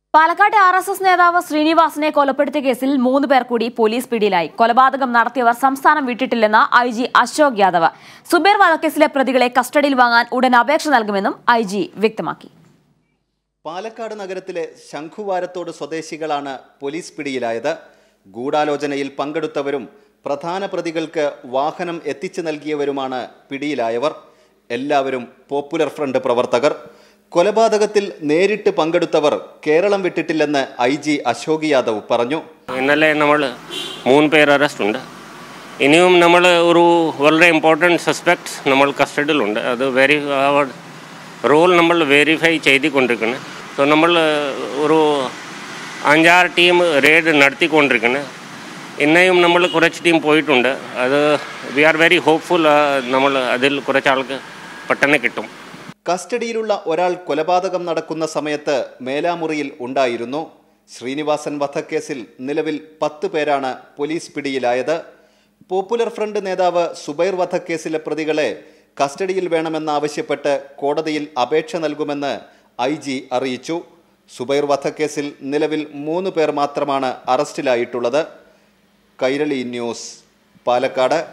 പാലക്കാട്ടെ R S S നേതാവ് ശ്രീനിവാസനെ കൊലപ്പെടുത്തിയ കേസിൽ മൂന്ന് പേർ കൂടി പോലീസ് പിടിയിലായി കൊലപാതകം നടത്തിയവർ സംസ്ഥാനം വിട്ടിട്ടില്ലെന്ന് ഐ ജി അശോക് യാദവ് സുബേർ വധക്കേസിലെ പ്രതികളെ കസ്റ്റഡിയിൽ വാങ്ങാൻ ഉടൻ അപേക്ഷ നൽകുമെന്നും ഐ ജി വ്യക്തമാക്കി പാലക്കാട് നഗരത്തിലെ ശംഖുവാരത്തോട് സ്വദേശികളാണ് പോലീസ് പിടിയിലായത് ഗൂഢാലോചനയിൽ പങ്കെടുത്തവരും പ്രധാന പ്രതികൾക്ക് വാഹനം എത്തിച്ചു നൽകിയവരുമാണ് പിടിയിലായവർ എല്ലാവരും പോപ്പുലർ ഫ്രണ്ട് പ്രവർത്തകർ കൊലപാതകത്തിൽ നേരിട്ട് പങ്കെടുത്തവർ കേരളം വിട്ടിട്ടില്ലെന്ന് ഐ ജി അശോക് യാദവ് പറഞ്ഞു ഇന്നലെ നമ്മൾ മൂന്ന് പേർ അറസ്റ്റ് ഉണ്ട് ഇനിയും നമ്മൾ ഒരു വളരെ ഇമ്പോർട്ടൻറ്റ് സസ്പെക്ട്സ് നമ്മൾ കസ്റ്റഡിയിലുണ്ട് അത് വെരി അവർ റോൾ നമ്മൾ വെരിഫൈ ചെയ്തുകൊണ്ടിരിക്കുന്നത് സോ നമ്മൾ ഒരു അഞ്ചാറ് ടീം റെയ്ഡ് നടത്തിക്കൊണ്ടിരിക്കുന്നത് ഇന്നയും നമ്മൾ കുറച്ച് ടീം പോയിട്ടുണ്ട് അത് വി ആർ വെരി ഹോപ്പ്ഫുൾ നമ്മൾ അതിൽ കുറച്ച് ആൾക്ക് പെട്ടെന്ന് കിട്ടും കസ്റ്റഡിയിലുള്ള ഒരാൾ കൊലപാതകം നടക്കുന്ന സമയത്ത് മേലാമുറിയിൽ ഉണ്ടായിരുന്നു ശ്രീനിവാസൻ വധക്കേസിൽ നിലവിൽ പത്ത് പേരാണ് പോലീസ് പിടിയിലായത് പോപ്പുലർ ഫ്രണ്ട് നേതാവ് സുബൈർ വധക്കേസിലെ പ്രതികളെ കസ്റ്റഡിയിൽ വേണമെന്നാവശ്യപ്പെട്ട് കോടതിയിൽ അപേക്ഷ നൽകുമെന്ന് ഐ ജി അറിയിച്ചു സുബൈർ വധക്കേസിൽ നിലവിൽ മൂന്ന് പേർ മാത്രമാണ് അറസ്റ്റിലായിട്ടുള്ളത് കൈരളി ന്യൂസ് പാലക്കാട്